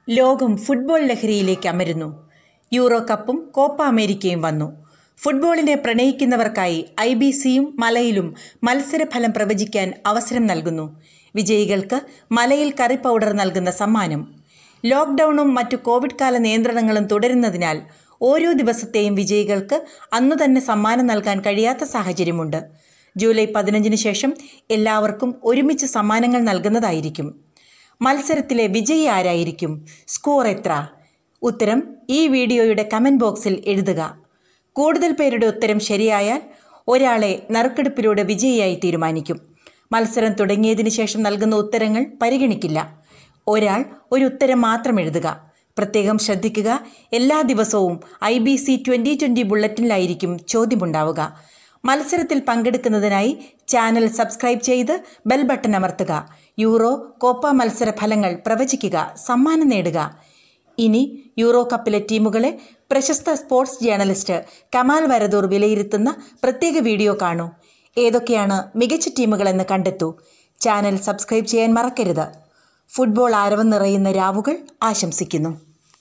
ലോകം ഫുട്ബോൾ ലഹരിയിലേക്ക് അമരുന്നു യൂറോ കപ്പും കോപ്പ അമേരിക്കയും വന്നു ഫുട്ബോളിനെ പ്രണയിക്കുന്നവർക്കായി ഐ ബി സിയും മലയിലും മത്സരഫലം പ്രവചിക്കാൻ അവസരം നൽകുന്നു വിജയികൾക്ക് മലയിൽ കറി പൗഡർ നൽകുന്ന സമ്മാനം ലോക്ക്ഡൌണും മറ്റു കോവിഡ് കാല നിയന്ത്രണങ്ങളും തുടരുന്നതിനാൽ ഓരോ ദിവസത്തെയും വിജയികൾക്ക് അന്നു തന്നെ സമ്മാനം നൽകാൻ കഴിയാത്ത സാഹചര്യമുണ്ട് ജൂലൈ പതിനഞ്ചിന് ശേഷം എല്ലാവർക്കും ഒരുമിച്ച് സമ്മാനങ്ങൾ നൽകുന്നതായിരിക്കും മത്സരത്തിലെ വിജയി ആരായിരിക്കും സ്കോർ എത്ര ഉത്തരം ഈ വീഡിയോയുടെ കമൻറ്റ് ബോക്സിൽ എഴുതുക കൂടുതൽ പേരുടെ ഉത്തരം ശരിയായാൽ ഒരാളെ നറുക്കെടുപ്പിലൂടെ വിജയിയായി തീരുമാനിക്കും മത്സരം തുടങ്ങിയതിന് ശേഷം നൽകുന്ന ഉത്തരങ്ങൾ പരിഗണിക്കില്ല ഒരാൾ ഒരു ഉത്തരം മാത്രം എഴുതുക പ്രത്യേകം ശ്രദ്ധിക്കുക എല്ലാ ദിവസവും I B C twenty twenty ബുള്ളറ്റിനിലായിരിക്കും ചോദ്യമുണ്ടാവുക മത്സരത്തിൽ പങ്കെടുക്കുന്നതിനായി ചാനൽ സബ്സ്ക്രൈബ് ചെയ്ത് ബെൽ ബട്ടൺ അമർത്തുക യൂറോ കോപ്പ മത്സര ഫലങ്ങൾ പ്രവചിക്കുക സമ്മാനം നേടുക ഇനി യൂറോ കപ്പിലെ ടീമുകളെ പ്രശസ്ത സ്പോർട്സ് ജേർണലിസ്റ്റ് കമാൽ വരദൂർ വിലയിരുത്തുന്ന പ്രത്യേക വീഡിയോ കാണൂ ഏതൊക്കെയാണ് മികച്ച ടീമുകളെന്ന് കണ്ടെത്തൂ ചാനൽ സബ്സ്ക്രൈബ് ചെയ്യാൻ മറക്കരുത് ഫുട്ബോൾ ആരവം നിറയുന്ന രാവുകൾ ആശംസിക്കുന്നു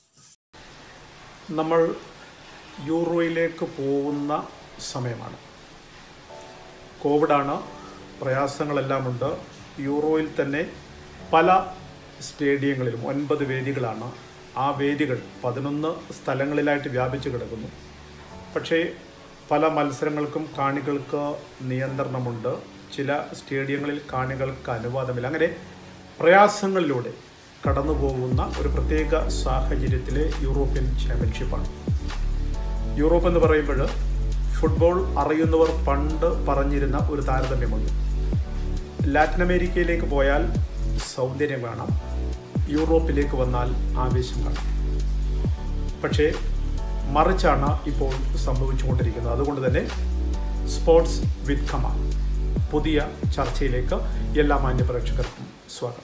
നമ്മൾ യൂറോയിലേക്ക് പോകുന്ന സമയമാണ് കോവിഡാണ് പ്രയാസങ്ങളെല്ലാം ഉണ്ട് യൂറോയിൽ തന്നെ പല സ്റ്റേഡിയങ്ങളിലും ഒൻപത് വേദികളാണ് ആ വേദികൾ പതിനൊന്ന് സ്ഥലങ്ങളിലായിട്ട് വ്യാപിച്ചു കിടക്കുന്നു പക്ഷേ പല മത്സരങ്ങൾക്കും കാണികൾക്ക് നിയന്ത്രണമുണ്ട് ചില സ്റ്റേഡിയങ്ങളിൽ കാണികൾക്ക് അനുവാദമില്ല അങ്ങനെ പ്രയാസങ്ങളിലൂടെ കടന്നു പോകുന്ന ഒരു പ്രത്യേക സാഹചര്യത്തിലെ യൂറോപ്യൻ ചാമ്പ്യൻഷിപ്പാണ് യൂറോപ്പ് എന്ന് പറയുമ്പോൾ ഫുട്ബോൾ അറിയുന്നവർ പണ്ട് പറഞ്ഞിരുന്ന ഒരു താരതമ്യമുണ്ട് ലാറ്റിൻ അമേരിക്കയിലേക്ക് പോയാൽ സൗന്ദര്യം കാണാം യൂറോപ്പിലേക്ക് വന്നാൽ ആവേശം കാണാം പക്ഷേ മറിച്ചാണ് ഇപ്പോൾ സംഭവിച്ചുകൊണ്ടിരിക്കുന്നത് അതുകൊണ്ട് തന്നെ സ്പോർട്സ് വിത്ത് കമ പുതിയ ചർച്ചയിലേക്ക് എല്ലാ മാന്യപ്രേക്ഷകർക്കും സ്വാഗതം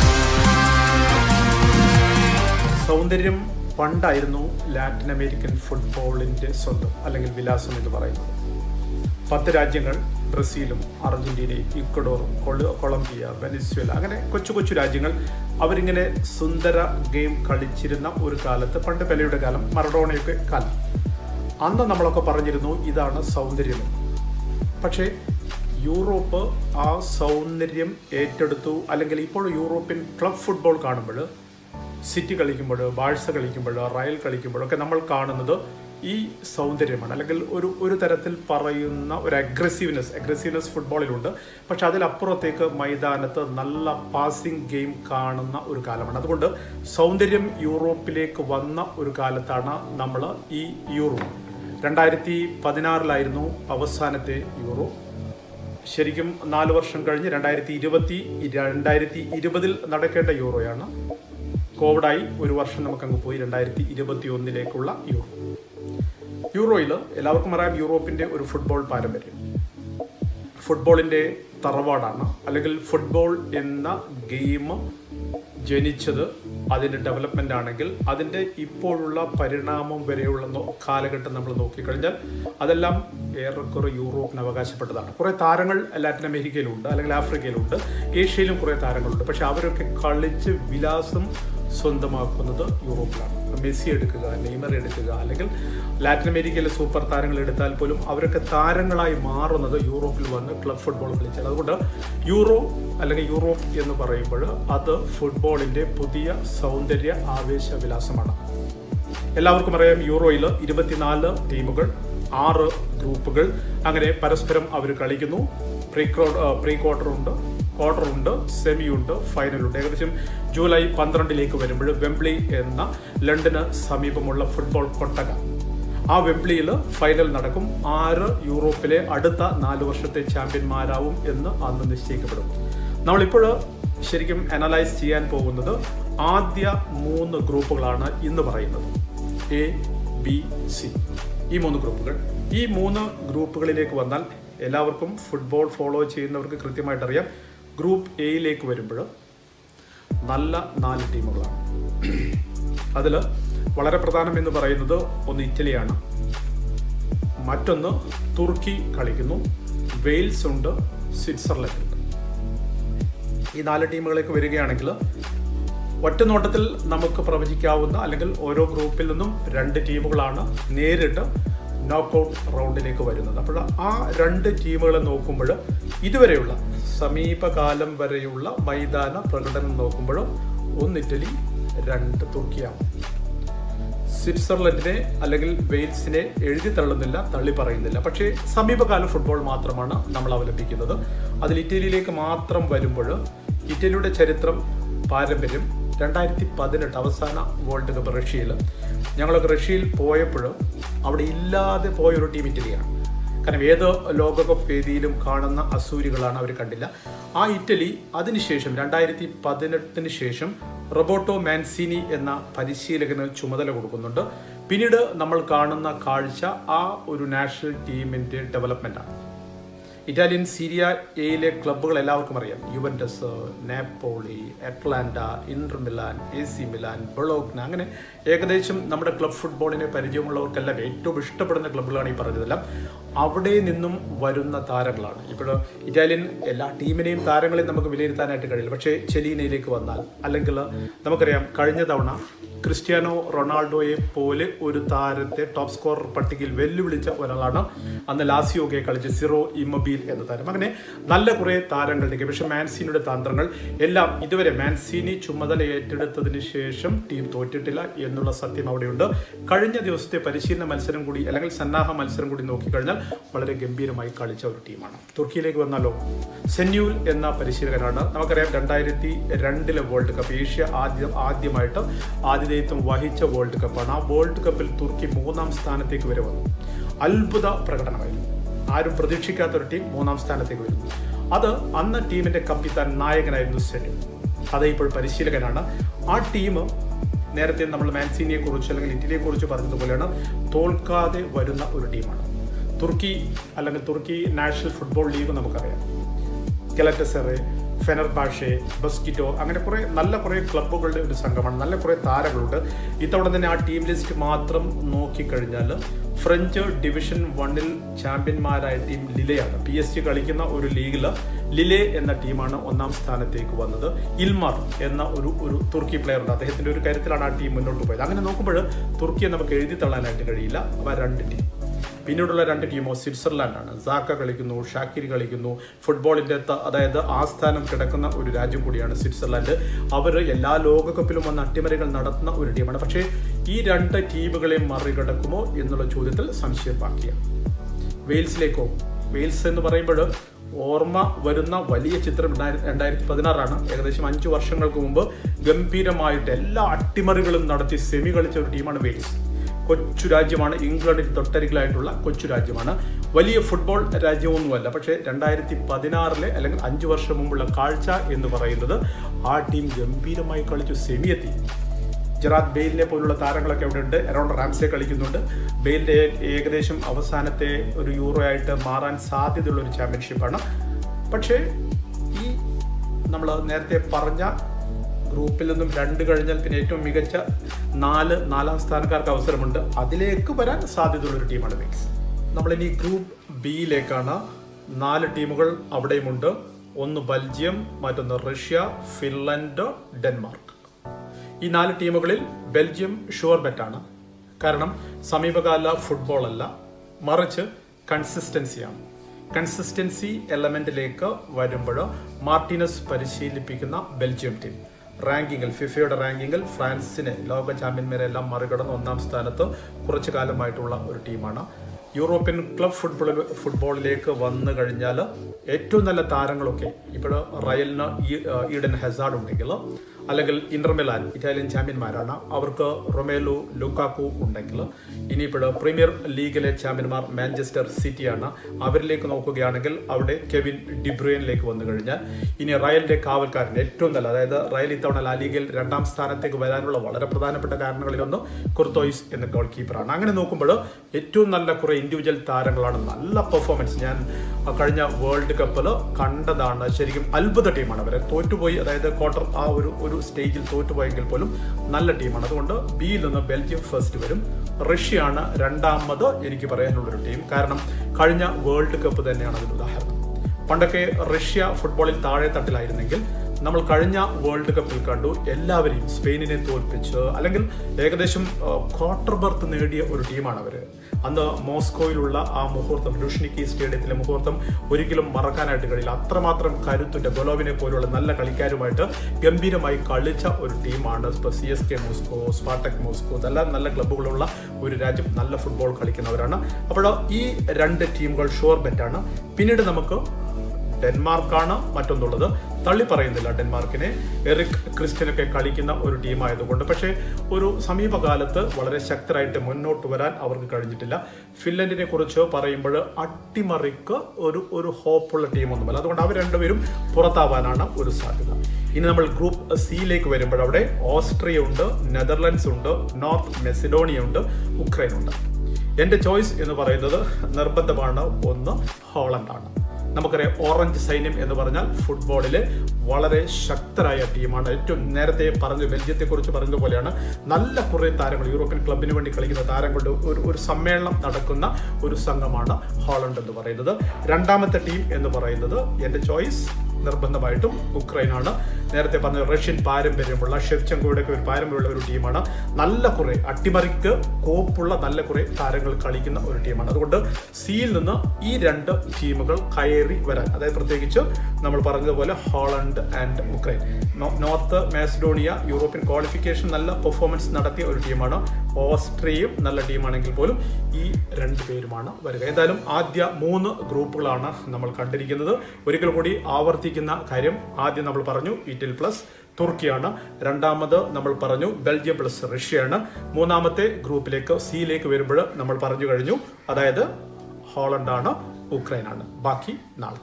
സൗന്ദര്യം പണ്ടായിരുന്നു ലാറ്റിൻ അമേരിക്കൻ ഫുട്ബോളിൻ്റെ സ്വന്തം അല്ലെങ്കിൽ വിലാസം എന്ന് പറയുന്നത് പത്ത് രാജ്യങ്ങൾ ബ്രസീലും അർജന്റീനയും ഇക്വഡോറും കൊള- കൊളംബിയ വെനിസ്വേല അങ്ങനെ കൊച്ചു കൊച്ചു രാജ്യങ്ങൾ അവരിങ്ങനെ സുന്ദര ഗെയിം കളിച്ചിരുന്ന ഒരു കാലത്ത് പണ്ട് പെലയുടെ കാലം മറഡോണയൊക്കെ കാലം അന്ന് നമ്മളൊക്കെ പറഞ്ഞിരുന്നു ഇതാണ് സൗന്ദര്യം പക്ഷേ യൂറോപ്പ് ആ സൗന്ദര്യം ഏറ്റെടുത്തു അല്ലെങ്കിൽ ഇപ്പോൾ യൂറോപ്യൻ ക്ലബ് ഫുട്ബോൾ കാണുമ്പോൾ സിറ്റി കളിക്കുമ്പോൾ ബാഴ്സ കളിക്കുമ്പോൾ റയൽ കളിക്കുമ്പോഴൊക്കെ നമ്മൾ കാണുന്നത് ഈ സൗന്ദര്യമാണ് അല്ലെങ്കിൽ ഒരു ഒരു തരത്തിൽ പറയുന്ന ഒരു അഗ്രസീവ്നെസ് അഗ്രസീവ്നെസ് ഫുട്ബോളിലുണ്ട് പക്ഷെ അതിലപ്പുറത്തേക്ക് മൈതാനത്ത് നല്ല പാസിംഗ് ഗെയിം കാണുന്ന ഒരു കാലമാണ് അതുകൊണ്ട് സൗന്ദര്യം യൂറോപ്പിലേക്ക് വന്ന ഒരു കാലത്താണ് നമ്മൾ ഈ യൂറോ രണ്ടായിരത്തി പതിനാറിലായിരുന്നു അവസാനത്തെ യൂറോ ശരിക്കും നാല് വർഷം കഴിഞ്ഞ് രണ്ടായിരത്തി ഇരുപത്തി രണ്ടായിരത്തി ഇരുപതിൽ നടക്കേണ്ട യൂറോയാണ് കോവിഡായി ഒരു വർഷം നമുക്കങ്ങ് പോയി രണ്ടായിരത്തി ഇരുപത്തി ഒന്നിലേക്കുള്ള യൂറോ യൂറോയിൽ എല്ലാവർക്കും അറിയാം യൂറോപ്പിന്റെ ഒരു ഫുട്ബോൾ പാരമ്പര്യം ഫുട്ബോളിന്റെ തറവാടാണ് അല്ലെങ്കിൽ ഫുട്ബോൾ എന്ന ഗെയിം ജനിച്ചത് അതിൻ്റെ ഡെവലപ്മെൻ്റ് ആണെങ്കിൽ അതിൻ്റെ ഇപ്പോഴുള്ള പരിണാമം വരെയുള്ള നോ- കാലഘട്ടം നമ്മൾ നോക്കിക്കഴിഞ്ഞാൽ അതെല്ലാം ഏറെക്കുറെ യൂറോപ്പിന് അവകാശപ്പെട്ടതാണ് കുറേ താരങ്ങൾ ലാറ്റിൻ അമേരിക്കയിലുണ്ട് അല്ലെങ്കിൽ ആഫ്രിക്കയിലുണ്ട് ഏഷ്യയിലും കുറേ താരങ്ങളുണ്ട് പക്ഷെ അവരൊക്കെ കളിച്ച് വിലാസം സ്വന്തമാക്കുന്നത് യൂറോപ്പിലാണ് മെസ്സി എടുക്കുക നെയ്മർ എടുക്കുക അല്ലെങ്കിൽ ലാറ്റിൻ അമേരിക്കയിലെ സൂപ്പർ താരങ്ങൾ എടുത്താൽ പോലും അവരൊക്കെ താരങ്ങളായി മാറുന്നത് യൂറോപ്പിൽ വന്ന് ക്ലബ് ഫുട്ബോൾ കളിച്ചാൽ അതുകൊണ്ട് യൂറോ അല്ലെങ്കിൽ യൂറോപ്പ് എന്ന് പറയുമ്പോൾ അത് ഫുട്ബോളിന്റെ പുതിയ സൗന്ദര്യ ആവേശ വിലാസമാണ് എല്ലാവർക്കും അറിയാം യൂറോയിൽ ഇരുപത്തിനാല് ടീമുകൾ ആറ് ഗ്രൂപ്പുകൾ അങ്ങനെ പരസ്പരം അവർ കളിക്കുന്നു പ്രീ പ്രീ ക്വാർട്ടർ ഉണ്ട് ക്വാർട്ടർ ഉണ്ട് സെമി ഉണ്ട് ഫൈനൽ ഉണ്ട് ഏകദേശം ജൂലൈ പന്ത്രണ്ടിലേക്ക് വരുമ്പോൾ വെംബ്ലി എന്ന ലണ്ടന് സമീപമുള്ള ഫുട്ബോൾ കൊട്ടക ആ വെംബ്ലിയിൽ ഫൈനൽ നടക്കും ആറ് യൂറോപ്പിലെ അടുത്ത നാല് വർഷത്തെ ചാമ്പ്യന്മാരാവും എന്ന് അന്ന് നിശ്ചയിക്കപ്പെടും നമ്മളിപ്പോൾ ശരിക്കും അനലൈസ് ചെയ്യാൻ പോകുന്നത് ആദ്യ മൂന്ന് ഗ്രൂപ്പുകളാണ് ഇന്ന് പറയുന്നത് എ ബി സി ഈ മൂന്ന് ഗ്രൂപ്പുകൾ ഈ മൂന്ന് ഗ്രൂപ്പുകളിലേക്ക് വന്നാൽ എല്ലാവർക്കും ഫുട്ബോൾ ഫോളോ ചെയ്യുന്നവർക്ക് കൃത്യമായിട്ട് അറിയാം ഗ്രൂപ്പ് എയിലേക്ക് വരുമ്പോൾ നല്ല നാല് ടീമുകളാണ് അതിൽ വളരെ പ്രധാനം എന്ന് പറയുന്നത് ഒന്ന് ഇറ്റലിയാണ് മറ്റൊന്ന് തുർക്കി കളിക്കുന്നു വെയിൽസ് ഉണ്ട് സ്വിറ്റ്സർലൻഡ് ഉണ്ട് ഈ നാല് ടീമുകളേക്ക് വരികയാണെങ്കിൽ ഒറ്റ നോട്ടത്തിൽ നമുക്ക് പ്രവചിക്കാവുന്ന അല്ലെങ്കിൽ ഓരോ ഗ്രൂപ്പിൽ നിന്നും രണ്ട് ടീമുകളാണ് നേരിട്ട് നോക്കൗട്ട് റൗണ്ടിലേക്ക് വരുന്നത് അപ്പോൾ ആ രണ്ട് ടീമുകളെ നോക്കുമ്പോൾ ഇതുവരെയുള്ള സമീപകാലം വരെയുള്ള മൈതാന പ്രകടനം നോക്കുമ്പോൾ ഒന്ന് ഇറ്റലി രണ്ട് തുർക്കിയാണ് സ്വിറ്റ്സർലൻഡിനെ അല്ലെങ്കിൽ വെയിൽസിനെ എഴുതി തള്ളുന്നില്ല തള്ളി പറയുന്നില്ല പക്ഷേ സമീപകാല ഫുട്ബോൾ മാത്രമാണ് നമ്മൾ അവലംബിക്കുന്നത് അതിൽ ഇറ്റലിയിലേക്ക് മാത്രം വരുമ്പോൾ ഇറ്റലിയുടെ ചരിത്രം പാരമ്പര്യം രണ്ടായിരത്തി പതിനെട്ട് അവസാന വേൾഡ് കപ്പ് റഷ്യയിൽ ഞങ്ങളൊക്കെ റഷ്യയിൽ പോയപ്പോൾ അവിടെ ഇല്ലാതെ പോയൊരു ടീം ഇറ്റലിയാണ് കാരണം ഏത് ലോകകപ്പ് വേദിയിലും കാണുന്ന അസൂരികളാണ് അവർ കണ്ടില്ല ആ ഇറ്റലി അതിനുശേഷം രണ്ടായിരത്തി പതിനെട്ടിന് ശേഷം റോബോട്ടോ മാൻസിനി എന്ന പരിശീലകന് ചുമതല കൊടുക്കുന്നുണ്ട് പിന്നീട് നമ്മൾ കാണുന്ന കാഴ്ച ആ ഒരു നാഷണൽ ടീമിന്റെ ഡെവലപ്മെന്റാണ് ഇറ്റാലിയൻ സീരിയ എയിലെ ക്ലബ്ബുകൾ എല്ലാവർക്കും അറിയാം Juventus Napoli Atalanta Inter Milan A C Milan Bologna അങ്ങനെ ഏകദേശം നമ്മുടെ ക്ലബ് ഫുട്ബോളിനെ പരിചയമുള്ളവർക്കെല്ലാം ഏറ്റവും ഇഷ്ടപ്പെടുന്ന ക്ലബ്ബുകളാണ് ഈ പറഞ്ഞതെല്ലാം അവിടെ നിന്നും വരുന്ന താരങ്ങളാണ് ഇപ്പോൾ ഇറ്റാലിയൻ എല്ലാ ടീമിനെയും താരങ്ങളെയും നമുക്ക് വിലയിരുത്താനായിട്ട് കഴിയില്ല പക്ഷേ ചെലീനയിലേക്ക് വന്നാൽ അല്ലെങ്കിൽ നമുക്കറിയാം കഴിഞ്ഞ തവണ ക്രിസ്ത്യാനോ റൊണാൾഡോയെ പോലെ ഒരു താരത്തെ ടോപ്പ് സ്കോറർ പട്ടികയിൽ വെല്ലുവിളിച്ച ഒരാളാണ് അന്ന് ലാസിയോക്കെ കളിച്ച സിറോ ഇമ്മബീൽ എന്ന താരം അങ്ങനെ നല്ല കുറേ താരങ്ങളുണ്ട് പക്ഷെ മാൻസീനിയുടെ തന്ത്രങ്ങൾ എല്ലാം ഇതുവരെ മാൻസീനി ചുമതല ഏറ്റെടുത്തതിന് ശേഷം ടീം തോറ്റിട്ടില്ല എന്നുള്ള സത്യം അവിടെയുണ്ട് കഴിഞ്ഞ ദിവസത്തെ പരിശീലന മത്സരം കൂടി അല്ലെങ്കിൽ സന്നാഹ മത്സരം കൂടി നോക്കിക്കഴിഞ്ഞാൽ വളരെ ഗംഭീരമായി കളിച്ച ഒരു ടീമാണ് തുർക്കിയിലേക്ക് വന്നാലോ സെന്യൂൽ എന്ന പരിശീലകനാണ് നമുക്കറിയാം രണ്ടായിരത്തി രണ്ടിലെ വേൾഡ് കപ്പ് ഏഷ്യ ആദ്യം ആദ്യമായിട്ട് ആതിഥേയത്വം വഹിച്ച വേൾഡ് കപ്പാണ് ആ വേൾഡ് കപ്പിൽ തുർക്കി മൂന്നാം സ്ഥാനത്തേക്ക് വരെ വന്നു അത്ഭുത പ്രകടനമായിരുന്നു ആരും പ്രതീക്ഷിക്കാത്ത ഒരു ടീം മൂന്നാം സ്ഥാനത്തേക്ക് വരുന്നു അത് അന്ന് ടീമിന്റെ കപ്പിത്താൻ നായകനായിരുന്നു സെന്യൂൽ അത് ഇപ്പോൾ പരിശീലകനാണ് ആ ടീം നേരത്തെ നമ്മൾ മാൻസീനിയെ കുറിച്ച് അല്ലെങ്കിൽ ഇറ്റലിയെ കുറിച്ച് പറഞ്ഞതുപോലെയാണ് തോൽക്കാതെ വരുന്ന ഒരു ടീമാണ് തുർക്കി അല്ലെങ്കിൽ തുർക്കി നാഷണൽ ഫുട്ബോൾ ലീഗ് നമുക്കറിയാം ഗലറ്റസെറെ ഫെനർബാഷെ ബസ്കിറ്റോ അങ്ങനെ കുറേ നല്ല കുറേ ക്ലബ്ബുകളുടെ ഒരു സംഘമാണ് നല്ല കുറേ താരങ്ങളുണ്ട് ഇത്തവണ തന്നെ ആ ടീം ലിസ്റ്റ് മാത്രം നോക്കിക്കഴിഞ്ഞാൽ ഫ്രഞ്ച് ഡിവിഷൻ വണ്ണിൽ ചാമ്പ്യന്മാരായ ടീം ലിലയാണ് പി എസ് ജി കളിക്കുന്ന ഒരു ലീഗിൽ ലിലെ എന്ന ടീമാണ് ഒന്നാം സ്ഥാനത്തേക്ക് വന്നത് ഇൽമാർ എന്ന ഒരു ഒരു തുർക്കി പ്ലെയർ ഉണ്ട് അദ്ദേഹത്തിന്റെ ഒരു കരുത്തിലാണ് ആ ടീം മുന്നോട്ട് പോയത് അങ്ങനെ നോക്കുമ്പോൾ തുർക്കിയെ നമുക്ക് എഴുതി തള്ളാനായിട്ട് കഴിയില്ല അവ രണ്ട് ടീം പിന്നീടുള്ള രണ്ട് ടീമോ സ്വിറ്റ്സർലാൻഡാണ് സാക്ക കളിക്കുന്നു ഷാക്കിരി കളിക്കുന്നു ഫുട്ബോളിന്റെ ത- അതായത് ആസ്ഥാനം കിടക്കുന്ന ഒരു രാജ്യം കൂടിയാണ് സ്വിറ്റ്സർലാൻഡ് അവർ എല്ലാ ലോകകപ്പിലും വന്ന് അട്ടിമറികൾ നടത്തുന്ന ഒരു ടീമാണ് പക്ഷേ ഈ രണ്ട് ടീമുകളെ മറികടക്കുമോ എന്നുള്ള ചോദ്യത്തിൽ സംശയം ബാക്കിയാണ് വെയിൽസിലേക്കോ വെയിൽസ് എന്ന് പറയുമ്പോൾ ഓർമ്മ വരുന്ന വലിയ ചിത്രം രണ്ടായിരത്തി പതിനാറാണ് ഏകദേശം അഞ്ചു വർഷങ്ങൾക്ക് മുമ്പ് ഗംഭീരമായിട്ട് എല്ലാ അട്ടിമറികളും നടത്തി സെമി കളിച്ച ഒരു ടീമാണ് വെയിൽസ് കൊച്ചു രാജ്യമാണ് ഇംഗ്ലണ്ടിന് തൊട്ടരികിലായിട്ടുള്ള കൊച്ചു രാജ്യമാണ് വലിയ ഫുട്ബോൾ രാജ്യമൊന്നുമല്ല പക്ഷേ രണ്ടായിരത്തി പതിനാറിലെ അല്ലെങ്കിൽ അഞ്ചു വർഷം മുമ്പുള്ള കാഴ്ച എന്ന് പറയുന്നത് ആ ടീം ഗംഭീരമായി കളിച്ചു സെമി എത്തി ജെറാദ് ബെയിലിനെ പോലുള്ള താരങ്ങളൊക്കെ അവിടെ ഉണ്ട് അറൗണ്ട് റാംസെ കളിക്കുന്നുണ്ട് ബെയിലിന്റെ ഏകദേശം അവസാനത്തെ ഒരു യൂറോ ആയിട്ട് മാറാൻ സാധ്യതയുള്ള ഒരു ചാമ്പ്യൻഷിപ്പാണ് പക്ഷേ ഈ നമ്മൾ നേരത്തെ പറഞ്ഞ ഗ്രൂപ്പിൽ നിന്നും രണ്ട് കഴിഞ്ഞാൽ പിന്നെ ഏറ്റവും മികച്ച നാല് നാലാം സ്ഥാനക്കാർക്ക് അവസരമുണ്ട് അതിലേക്ക് വരാൻ സാധ്യതയുള്ള ഒരു ടീമാണ് വെയിൽസ് നമ്മളിനി ഗ്രൂപ്പ് ബിയിലേക്കാണ് നാല് ടീമുകൾ അവിടെയുമുണ്ട് ഒന്ന് ബെൽജിയം മറ്റൊന്ന് റഷ്യ ഫിൻലൻഡ് ഡെൻമാർക്ക് ഈ നാല് ടീമുകളിൽ ബെൽജിയം ഷുവർ ബെറ്റാണ് കാരണം സമീപകാല ഫുട്ബോൾ അല്ല മറിച്ച് കൺസിസ്റ്റൻസിയാണ് കൺസിസ്റ്റൻസി എലമെന്റിലേക്ക് വരുമ്പോൾ മാർട്ടിനസ് പരിശീലിപ്പിക്കുന്ന ബെൽജിയം ടീം റാങ്കിങ്ങിൽ ഫിഫയുടെ റാങ്കിങ്ങിൽ ഫ്രാൻസിനെ ലോക ചാമ്പ്യന്മാരെല്ലാം മറികടന്ന് ഒന്നാം സ്ഥാനത്ത് കുറച്ചു കാലമായിട്ടുള്ള ഒരു ടീമാണ് യൂറോപ്യൻ ക്ലബ് ഫുട്ബോൾ ഫുട്ബോളിലേക്ക് വന്നു കഴിഞ്ഞാൽ ഏറ്റവും നല്ല താരങ്ങളൊക്കെ ഇപ്പോൾ റയലിന് ഈ- ഈഡൻ ഹെസാഡ് ഉണ്ടെങ്കിൽ അല്ലെങ്കിൽ ഇന്റർമിലാൻ ഇറ്റാലിയൻ ചാമ്പ്യന്മാരാണ് അവർക്ക് റൊമേലോ ലുക്കാക്കു ഉണ്ടെങ്കിൽ ഇനിയിപ്പോൾ പ്രീമിയർ ലീഗിലെ ചാമ്പ്യന്മാർ മാഞ്ചസ്റ്റർ സിറ്റിയാണ് അവരിലേക്ക് നോക്കുകയാണെങ്കിൽ അവിടെ കെവിൻ ഡിബ്രൂയനിലേക്ക് വന്നു കഴിഞ്ഞാൽ ഇനി റയലിന്റെ കാവൽക്കാരൻ ഏറ്റവും നല്ല അതായത് റയൽ ഇത്തവണ ലാ ലീഗയിൽ രണ്ടാം സ്ഥാനത്തേക്ക് വരാനുള്ള വളരെ പ്രധാനപ്പെട്ട കാരണങ്ങളിലൊന്ന് കുർത്തോയിസ് എന്ന ഗോൾ കീപ്പറാണ് അങ്ങനെ നോക്കുമ്പോൾ ഏറ്റവും നല്ല കുറെ ഇൻഡിവിജ്വൽ താരങ്ങളാണ് നല്ല പെർഫോമൻസ് ഞാൻ ആ കഴിഞ്ഞ വേൾഡ് കപ്പിൽ കണ്ടതാണ് ശരിക്കും അത്ഭുത ടീമാണ് അവരെ തോറ്റുപോയി അതായത് ക്വാർട്ടർ ആ ഒരു ഒരു സ്റ്റേജിൽ തോറ്റുപോയെങ്കിൽ പോലും നല്ല ടീമാണ് അതുകൊണ്ട് ബിയിൽ നിന്ന് ബെൽജിയം ഫസ്റ്റ് വരും റഷ്യയാണ് രണ്ടാമത് എനിക്ക് പറയാനുള്ളൊരു ടീം കാരണം കഴിഞ്ഞ വേൾഡ് കപ്പ് തന്നെയാണ് അതിന് ഉദാഹരണം പണ്ടൊക്കെ റഷ്യ ഫുട്ബോളിൽ താഴെ തട്ടിലായിരുന്നെങ്കിൽ നമ്മൾ കഴിഞ്ഞ വേൾഡ് കപ്പിൽ കണ്ടു എല്ലാവരെയും സ്പെയിനിനെ തോൽപ്പിച്ച് അല്ലെങ്കിൽ ഏകദേശം ക്വാർട്ടർ ബർത്ത് നേടിയ ഒരു ടീമാണ് അവർ അന്ന് മോസ്കോയിലുള്ള ആ മുഹൂർത്തം ലുഷ്നിക്കി സ്റ്റേഡിയത്തിലെ മുഹൂർത്തം ഒരിക്കലും മറക്കാനായിട്ട് കഴിയില്ല അത്രമാത്രം കരുത്തുറ്റ ഗൊലോവിനെ പോലുള്ള നല്ല കളിക്കാരുമായിട്ട് ഗംഭീരമായി കളിച്ച ഒരു ടീമാണ് C S K Moscow Spartak Moscow ഇതെല്ലാം നല്ല ക്ലബ്ബുകളുള്ള ഒരു രാജ്യം നല്ല ഫുട്ബോൾ കളിക്കുന്നവരാണ് അപ്പോൾ ഈ രണ്ട് ടീമുകൾ ഷുവർ ബെറ്റാണ് പിന്നീട് നമുക്ക് ഡെൻമാർക്കാണ് മറ്റൊന്നുള്ളത് തള്ളി പറയുന്നില്ല ഡെൻമാർക്കിനെ എറിക് ക്രിസ്ത്യനൊക്കെ കളിക്കുന്ന ഒരു ടീമായതുകൊണ്ട് പക്ഷേ ഒരു സമീപകാലത്ത് വളരെ ശക്തരായിട്ട് മുന്നോട്ട് വരാൻ അവർക്ക് കഴിഞ്ഞിട്ടില്ല ഫിൻലൻഡിനെ കുറിച്ച് പറയുമ്പോൾ അട്ടിമറിക്ക് ഒരു ഒരു ഹോപ്പുള്ള ടീമൊന്നുമല്ല അതുകൊണ്ട് അവർ രണ്ടുപേരും പുറത്താവാനാണ് ഒരു സാധ്യത ഇനി നമ്മൾ ഗ്രൂപ്പ് സിയിലേക്ക് വരുമ്പോൾ അവിടെ ഓസ്ട്രിയ ഉണ്ട് നെതർലൻഡ്സ് ഉണ്ട് നോർത്ത് മെസിഡോണിയ ഉണ്ട് ഉക്രൈൻ ഉണ്ട് എൻ്റെ ചോയ്സ് എന്ന് പറയുന്നത് നിർബന്ധമാണ് ഒന്ന് ഹോളണ്ടാണ് നമുക്കറിയാം ഓറഞ്ച് സൈന്യം എന്ന് പറഞ്ഞാൽ ഫുട്ബോളിലെ വളരെ ശക്തരായ ടീമാണ് ഏറ്റവും നേരത്തെ പറഞ്ഞു ബെൽജിയത്തെക്കുറിച്ച് പറഞ്ഞതുപോലെയാണ് നല്ല കുറേ താരങ്ങൾ യൂറോപ്യൻ ക്ലബിന് വേണ്ടി കളിക്കുന്ന താരങ്ങളുടെ ഒരു ഒരു സമ്മേളനം നടക്കുന്ന ഒരു സംഘമാണ് ഹോളണ്ട് എന്ന് പറയുന്നത് രണ്ടാമത്തെ ടീം എന്ന് പറയുന്നത് എൻ്റെ ചോയ്സ് നിർബന്ധമായിട്ടും ഉക്രൈനാണ് നേരത്തെ പറഞ്ഞ റഷ്യൻ പാരമ്പര്യമുള്ള ഷെഫ്ചങ്കോയുടെ ഒരു പാരമ്പര്യമുള്ള ഒരു ടീമാണ് നല്ല കുറെ അട്ടിമറിക്ക് കോപ്പുള്ള നല്ല കുറെ താരങ്ങൾ കളിക്കുന്ന ഒരു ടീമാണ് അതുകൊണ്ട് സിയിൽ നിന്ന് ഈ രണ്ട് ടീമുകൾ കയറി വരാൻ അതായത് പ്രത്യേകിച്ച് നമ്മൾ പറഞ്ഞതുപോലെ Holland and Ukraine North Macedonia European qualification നല്ല പെർഫോമൻസ് നടത്തിയ ഒരു ടീമാണ് ഓസ്ട്രിയയും നല്ല ടീമാണെങ്കിൽ പോലും ഈ രണ്ട് പേരുമാണ് വരിക എന്തായാലും ആദ്യ മൂന്ന് ഗ്രൂപ്പുകളാണ് നമ്മൾ കണ്ടിരിക്കുന്നത് ഒരിക്കൽ കൂടി ആവർത്തിക്കുന്ന കാര്യം ആദ്യം നമ്മൾ പറഞ്ഞു ഇറ്റലി പ്ലസ് തുർക്കിയാണ് രണ്ടാമത് നമ്മൾ പറഞ്ഞു ബെൽജിയം പ്ലസ് റഷ്യയാണ് മൂന്നാമത്തെ ഗ്രൂപ്പിലേക്ക് സിയിലേക്ക് വരുമ്പോൾ നമ്മൾ പറഞ്ഞു കഴിഞ്ഞു അതായത് ഹോളണ്ടാണ് ഉക്രൈനാണ് ബാക്കി നാളെ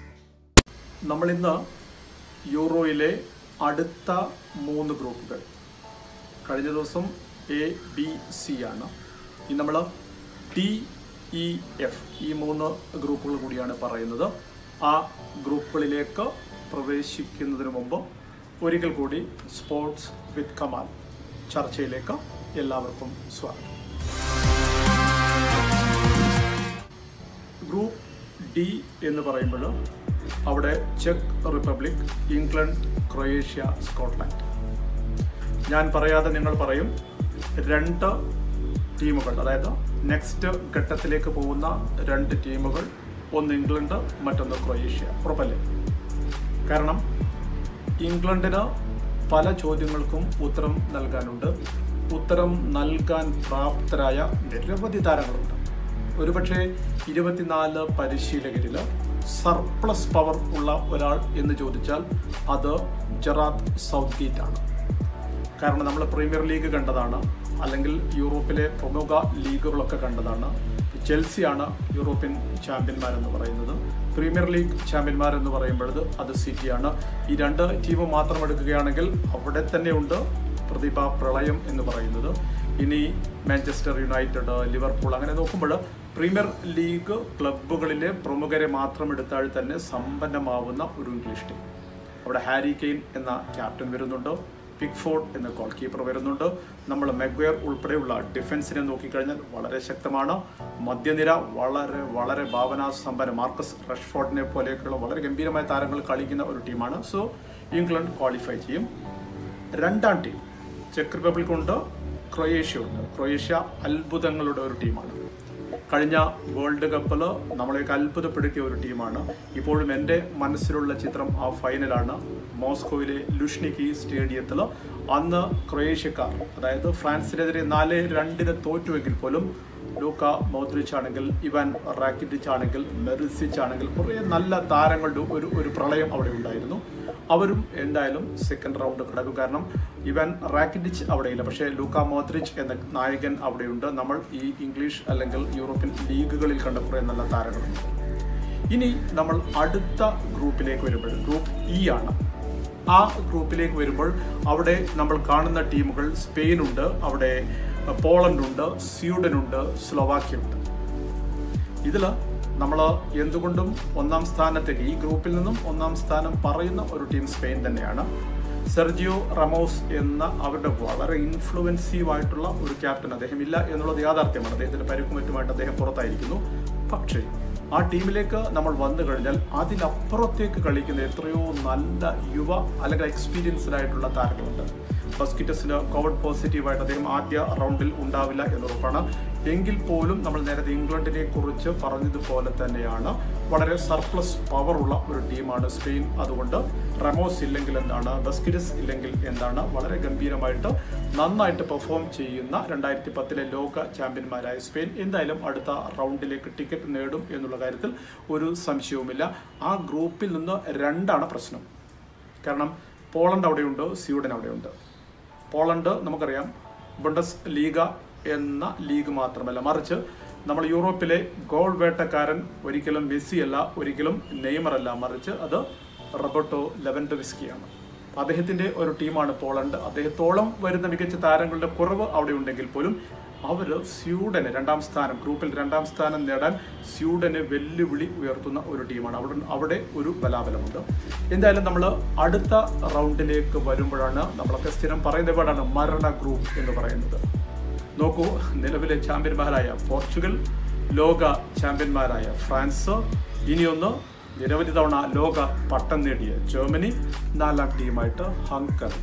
നമ്മളിന്ന് യൂറോയിലെ അടുത്ത മൂന്ന് ഗ്രൂപ്പുകൾ കഴിഞ്ഞ ദിവസം എ ബി സി ആണ് ഇനി നമ്മൾ ടി ഇ എഫ് ഈ മൂന്ന് ഗ്രൂപ്പുകൾ കൂടിയാണ് പറയുന്നത് ആ ഗ്രൂപ്പുകളിലേക്ക് പ്രവേശിക്കുന്നതിന് മുമ്പ് ഒരിക്കൽ കൂടി സ്പോർട്സ് വിത്ത് കമാൽ ചർച്ചയിലേക്ക് എല്ലാവർക്കും സ്വാഗതം ഗ്രൂപ്പ് ഡി എന്ന് പറയുമ്പോൾ അവിടെ ചെക്ക് റിപ്പബ്ലിക് ഇംഗ്ലണ്ട് ക്രൊയേഷ്യ സ്കോട്ട്ലാൻഡ് ഞാൻ പറയാതെ നിങ്ങൾ പറയും രണ്ട് ടീമുകൾ അതായത് നെക്സ്റ്റ് ഘട്ടത്തിലേക്ക് പോകുന്ന രണ്ട് ടീമുകൾ ഒന്ന് ഇംഗ്ലണ്ട് മറ്റൊന്ന് ക്രൊയേഷ്യ ഉറപ്പല്ലേ കാരണം ഇംഗ്ലണ്ടിന് പല ചോദ്യങ്ങൾക്കും ഉത്തരം നൽകാനുണ്ട് ഉത്തരം നൽകാൻ പ്രാപ്തരായ നിരവധി താരങ്ങളുണ്ട് ഒരുപക്ഷെ ഇരുപത്തിനാല് പരിശീലകരിൽ സർപ്ലസ് പവർ ഉള്ള ഒരാൾ എന്ന് ചോദിച്ചാൽ അത് ജറാത്ത് സൗത്ത് ഗേറ്റ് ആണ് കാരണം നമ്മൾ പ്രീമിയർ ലീഗ് കണ്ടതാണ് അല്ലെങ്കിൽ യൂറോപ്പിലെ പ്രമുഖ ലീഗുകളൊക്കെ കണ്ടതാണ് ചെൽസിയാണ് യൂറോപ്യൻ ചാമ്പ്യന്മാരെന്ന് പറയുന്നത് പ്രീമിയർ ലീഗ് ചാമ്പ്യന്മാരെന്ന് പറയുമ്പോഴത് അത് സിറ്റിയാണ് ഈ രണ്ട് ടീം മാത്രം എടുക്കുകയാണെങ്കിൽ അവിടെ തന്നെയുണ്ട് പ്രതിഭ പ്രളയം എന്ന് പറയുന്നത് ഇനി മാഞ്ചസ്റ്റർ യുണൈറ്റഡ് ലിവർപൂൾ അങ്ങനെ നോക്കുമ്പോൾ പ്രീമിയർ ലീഗ് ക്ലബ്ബുകളിലെ പ്രമുഖരെ മാത്രം എടുത്താൽ തന്നെ സമ്പന്നമാവുന്ന ഒരു ഇംഗ്ലീഷ് ടീം അവിടെ ഹാരി കെയ്ൻ എന്ന ക്യാപ്റ്റൻ വരുന്നുണ്ട് പിക്ഫോർഡ് എന്ന ഗോൾ കീപ്പർ വരുന്നുണ്ട് നമ്മൾ മെഗ്വയർ ഉൾപ്പെടെയുള്ള ഡിഫൻസിനെ നോക്കിക്കഴിഞ്ഞാൽ വളരെ ശക്തമാണ് മധ്യനിര വളരെ വളരെ ഭാവനാസമ്പന്ന മാർക്കസ് റഷ്ഫോർഡിനെ പോലെയൊക്കെയുള്ള വളരെ ഗംഭീരമായ താരങ്ങൾ കളിക്കുന്ന ഒരു ടീമാണ് സോ ഇംഗ്ലണ്ട് ക്വാളിഫൈ ചെയ്യും രണ്ടാം ടീം ചെക്ക് റിപ്പബ്ലിക് ഉണ്ട് ക്രൊയേഷ്യ ഉണ്ട് ക്രൊയേഷ്യ അത്ഭുതങ്ങളുടെ ഒരു ടീമാണ് കഴിഞ്ഞ വേൾഡ് കപ്പിൽ നമ്മളെയൊക്കെ അത്ഭുതപ്പെടുത്തിയ ഒരു ടീമാണ് ഇപ്പോഴും എൻ്റെ മനസ്സിലുള്ള ചിത്രം ആ ഫൈനലാണ് മോസ്കോയിലെ ലുഷ്നിക്കി സ്റ്റേഡിയത്തിൽ അന്ന് ക്രൊയേഷ്യക്കാർ അതായത് ഫ്രാൻസിനെതിരെ നാല് രണ്ടിന് തോറ്റുവെങ്കിൽ പോലും ലൂക്ക മോദ്രിച്ച് ആണെങ്കിൽ ഇവാൻ റാക്കിറ്റിച്ച് ആണെങ്കിൽ മെറിസിച്ച് ആണെങ്കിൽ കുറേ നല്ല താരങ്ങളുടെ ഒരു ഒരു പ്രളയം അവിടെ ഉണ്ടായിരുന്നു അവരും എന്തായാലും സെക്കൻഡ് റൗണ്ട് കിടക്കും കാരണം ഇവൻ റാക്കിഡിച്ച് അവിടെയില്ല പക്ഷേ ലൂക്ക മോദ്രിച്ച് എന്ന നായകൻ അവിടെയുണ്ട് നമ്മൾ ഈ ഇംഗ്ലീഷ് അല്ലെങ്കിൽ യൂറോപ്യൻ ലീഗുകളിൽ കണ്ട കുറേ നല്ല താരങ്ങളുണ്ട് ഇനി നമ്മൾ അടുത്ത ഗ്രൂപ്പിലേക്ക് വരുമ്പോൾ ഗ്രൂപ്പ് ഇ ആണ് ആ ഗ്രൂപ്പിലേക്ക് വരുമ്പോൾ അവിടെ നമ്മൾ കാണുന്ന ടീമുകൾ സ്പെയിൻ ഉണ്ട് അവിടെ പോളണ്ട് ഉണ്ട് സ്വീഡൻ ഉണ്ട് സ്ലോവാക്യ ഉണ്ട് ഇതിൽ നമ്മൾ എന്തുകൊണ്ടും ഒന്നാം സ്ഥാനത്തേക്ക് ഈ ഗ്രൂപ്പിൽ നിന്നും ഒന്നാം സ്ഥാനം പറയുന്ന ഒരു ടീം സ്പെയിൻ തന്നെയാണ് സെർജിയോ റമോസ് എന്ന അവരുടെ വളരെ ഇൻഫ്ലുവൻസീവ് ആയിട്ടുള്ള ഒരു ക്യാപ്റ്റൻ അദ്ദേഹം ഇല്ല എന്നുള്ളത് യാഥാർത്ഥ്യമാണ് അദ്ദേഹത്തിന്റെ പരിക്കും മറ്റുമായിട്ട് അദ്ദേഹം പുറത്തായിരിക്കുന്നു പക്ഷേ ആ ടീമിലേക്ക് നമ്മൾ വന്നു കഴിഞ്ഞാൽ അതിലപ്പുറത്തേക്ക് കളിക്കുന്ന എത്രയോ നല്ല യുവ അല്ലെങ്കിൽ എക്സ്പീരിയൻസ്ഡ് ആയിട്ടുള്ള താരങ്ങളുണ്ട് ബസ്കിറ്റസിന് കോവിഡ് പോസിറ്റീവായിട്ട് അദ്ദേഹം ആദ്യ റൗണ്ടിൽ ഉണ്ടാവില്ല എന്നുറപ്പാണ് എങ്കിൽ പോലും നമ്മൾ നേരത്തെ ഇംഗ്ലണ്ടിനെ കുറിച്ച് പറഞ്ഞതുപോലെ തന്നെയാണ് വളരെ സർപ്ലസ് പവറുള്ള ഒരു ടീമാണ് സ്പെയിൻ അതുകൊണ്ട് റമോസ് ഇല്ലെങ്കിൽ എന്താണ് ബസ്കിറ്റസ് ഇല്ലെങ്കിൽ എന്താണ് വളരെ ഗംഭീരമായിട്ട് നന്നായിട്ട് പെർഫോം ചെയ്യുന്ന രണ്ടായിരത്തി പത്തിലെ ലോക ചാമ്പ്യന്മാരായ സ്പെയിൻ എന്തായാലും അടുത്ത റൗണ്ടിലേക്ക് ടിക്കറ്റ് നേടും എന്നുള്ള കാര്യത്തിൽ ഒരു സംശയവുമില്ല ആ ഗ്രൂപ്പിൽ നിന്ന് രണ്ടാണ് പ്രശ്നം കാരണം പോളണ്ട് അവിടെയുണ്ട് സ്വീഡൻ അവിടെയുണ്ട് പോളണ്ട് നമുക്കറിയാം ബുണ്ടസ് ലീഗ എന്ന ലീഗ് മാത്രമല്ല മറിച്ച് നമ്മൾ യൂറോപ്പിലെ ഗോൾ വേട്ടക്കാരൻ ഒരിക്കലും മെസ്സി അല്ല ഒരിക്കലും നെയ്മർ അല്ല മറിച്ച് അത് റോബർട്ടോ ലെവൻഡോവിസ്കിയാണ് അദ്ദേഹത്തിന്റെ ഒരു ടീമാണ് പോളണ്ട് അദ്ദേഹത്തോളം വരുന്ന മികച്ച താരങ്ങളുടെ കുറവ് അവിടെ ഉണ്ടെങ്കിൽ പോലും അവർ സ്വീഡന് രണ്ടാം സ്ഥാനം ഗ്രൂപ്പിൽ രണ്ടാം സ്ഥാനം നേടാൻ സ്വീഡന് വെല്ലുവിളി ഉയർത്തുന്ന ഒരു ടീമാണ് അവിടെ അവിടെ ഒരു ബലാബലമുണ്ട് എന്തായാലും നമ്മൾ അടുത്ത റൗണ്ടിലേക്ക് വരുമ്പോഴാണ് നമ്മളൊക്കെ സ്ഥിരം പറയുന്ന വേർഡാണ് മരണ ഗ്രൂപ്പ് എന്ന് പറയുന്നത് നോക്കൂ നിലവിലെ ചാമ്പ്യന്മാരായ പോർച്ചുഗൽ ലോക ചാമ്പ്യന്മാരായ ഫ്രാൻസ് ഇനിയൊന്ന് നിരവധി തവണ ലോക പട്ടം നേടിയ ജർമ്മനി നാലാം ടീമായിട്ട് ഹങ്കറി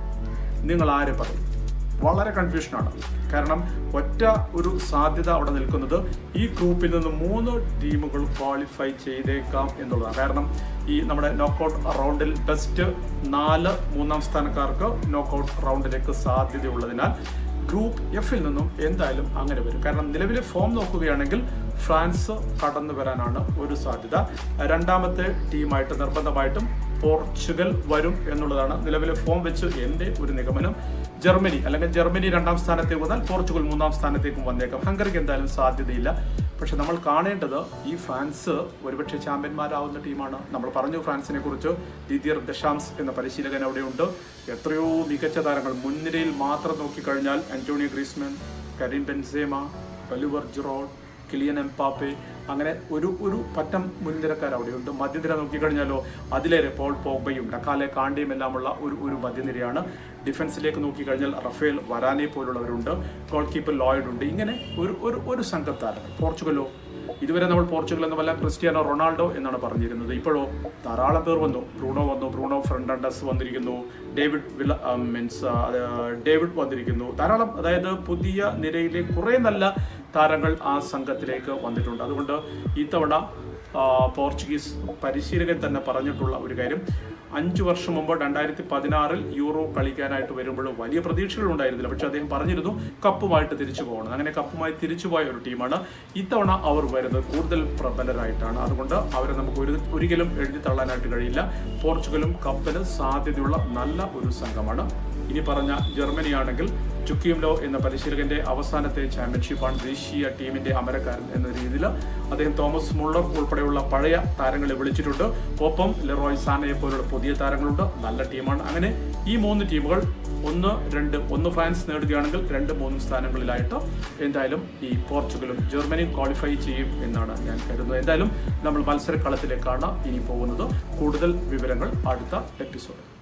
നിങ്ങൾ ആര് പറയും വളരെ കൺഫ്യൂഷനാണ് കാരണം ഒറ്റ ഒരു സാധ്യത അവിടെ നിൽക്കുന്നത് ഈ ഗ്രൂപ്പിൽ നിന്ന് മൂന്ന് ടീമുകൾ ക്വാളിഫൈ ചെയ്തേക്കാം എന്നുള്ളതാണ് കാരണം ഈ നമ്മുടെ നോക്കൗട്ട് റൗണ്ടിൽ ബെസ്റ്റ് നാല് മൂന്നാം സ്ഥാനക്കാർക്ക് നോക്കൗട്ട് റൗണ്ടിലേക്ക് സാധ്യതയുള്ളതിനാൽ ഗ്രൂപ്പ് എഫിൽ നിന്നും എന്തായാലും അങ്ങനെ വരും കാരണം നിലവിലെ ഫോം നോക്കുകയാണെങ്കിൽ ഫ്രാൻസ് കടന്നു വരാനാണ് ഒരു സാധ്യത രണ്ടാമത്തെ ടീമായിട്ട് നിർബന്ധമായിട്ടും പോർച്ചുഗൽ വരും എന്നുള്ളതാണ് നിലവിലെ ഫോം വെച്ച് എൻ്റെ ഒരു നിഗമനം ജർമ്മനി അല്ലെങ്കിൽ ജർമ്മനി രണ്ടാം സ്ഥാനത്തേക്ക് വന്നാൽ പോർച്ചുഗൽ മൂന്നാം സ്ഥാനത്തേക്കും വന്നേക്കാം ഹംഗറിക്ക് എന്തായാലും സാധ്യതയില്ല പക്ഷെ നമ്മൾ കാണേണ്ടത് ഈ ഫ്രാൻസ് ഒരുപക്ഷെ ചാമ്പ്യന്മാരാവുന്ന ടീമാണ് നമ്മൾ പറഞ്ഞു ഫ്രാൻസിനെ കുറിച്ച് ദിദിയർ ദശാംസ് എന്ന പരിശീലകൻ അവിടെയുണ്ട് എത്രയോ മികച്ച താരങ്ങൾ മുൻനിരയിൽ മാത്രം നോക്കിക്കഴിഞ്ഞാൽ Antonio Griezmann Karim Benzema Olivier Giroud Kylian Mbappe അങ്ങനെ ഒരു ഒരു പറ്റം മുൻനിരക്കാർ അവിടെയുണ്ട് മധ്യനിര നോക്കിക്കഴിഞ്ഞാലോ അതിലേറെ പോൾ പോഗ്ബയും ഡക്കാലെ കാണ്ടിയും എല്ലാമുള്ള ഒരു ഒരു മധ്യനിരയാണ് ഡിഫൻസിലേക്ക് നോക്കിക്കഴിഞ്ഞാൽ റഫേൽ വരാനെ പോലുള്ളവരുണ്ട് ഗോൾ കീപ്പർ ലോയിഡ് ഉണ്ട് ഇങ്ങനെ ഒരു ഒരു ഒരു സംഘത്താരങ്ങൾ പോർച്ചുഗലോ ഇതുവരെ നമ്മൾ പോർച്ചുഗൽ എന്ന് വല്ല ക്രിസ്ത്യാനോ റൊണാൾഡോ എന്നാണ് പറഞ്ഞിരുന്നത് ഇപ്പോഴോ ധാരാളം പേർ വന്നു ബ്രൂണോ വന്നു ബ്രൂണോ ഫെർണാണ്ടസ് വന്നിരിക്കുന്നു ഡേവിഡ് വില മീൻസ് ഡേവിഡ് വന്നിരിക്കുന്നു ധാരാളം അതായത് പുതിയ നിരയിലെ കുറേ നല്ല താരങ്ങൾ ആ സംഘത്തിലേക്ക് വന്നിട്ടുണ്ട് അതുകൊണ്ട് ഇത്തവണ ആ, പോർച്ചുഗീസ് പരിശീലകൻ തന്നെ പറഞ്ഞിട്ടുള്ള ഒരു കാര്യം അഞ്ചു വർഷം മുമ്പ് രണ്ടായിരത്തി പതിനാറിൽ യൂറോ കളിക്കാനായിട്ട് വരുമ്പോൾ വലിയ പ്രതീക്ഷകൾ ഉണ്ടായിരുന്നില്ല പക്ഷെ അദ്ദേഹം പറഞ്ഞിരുന്നു കപ്പുമായിട്ട് തിരിച്ചു പോകണം അങ്ങനെ കപ്പുമായി തിരിച്ചുപോയ ഒരു ടീമാണ് ഇത്തവണ അവർ വരുന്നത് കൂടുതൽ പ്രബലരായിട്ടാണ് അതുകൊണ്ട് അവരെ നമുക്ക് ഒരു ഒരിക്കലും എഴുതി തള്ളാനായിട്ട് കഴിയില്ല പോർച്ചുഗലും കപ്പിന് സാധ്യതയുള്ള നല്ല ഒരു സംഘമാണ് ഇനി പറഞ്ഞ ജർമ്മനി ആണെങ്കിൽ ചുക്കിയുംലോ എന്ന പരിശീലകന്റെ അവസാനത്തെ ചാമ്പ്യൻഷിപ്പാണ് ദേശീയ ടീമിന്റെ അമരക്കാരൻ എന്ന രീതിയിൽ അദ്ദേഹം തോമസ് മുള്ളർ ഉൾപ്പെടെയുള്ള പഴയ താരങ്ങളെ വിളിച്ചിട്ടുണ്ട് ഒപ്പം ലെറോയ് സാനയെ പോലുള്ള പുതിയ താരങ്ങളുണ്ട് നല്ല ടീമാണ് അങ്ങനെ ഈ മൂന്ന് ടീമുകൾ ഒന്ന് രണ്ട് ഒന്ന് ഫ്രാൻസ് നേടുകയാണെങ്കിൽ രണ്ട് മൂന്നും സ്ഥാനങ്ങളിലായിട്ട് എന്തായാലും ഈ പോർച്ചുഗലും ജർമ്മനിയും ക്വാളിഫൈ ചെയ്യും എന്നാണ് ഞാൻ കരുതുന്നത് എന്തായാലും നമ്മൾ മത്സരക്കളത്തിലേക്കാണ് ഇനി പോകുന്നത് കൂടുതൽ വിവരങ്ങൾ അടുത്ത എപ്പിസോഡ്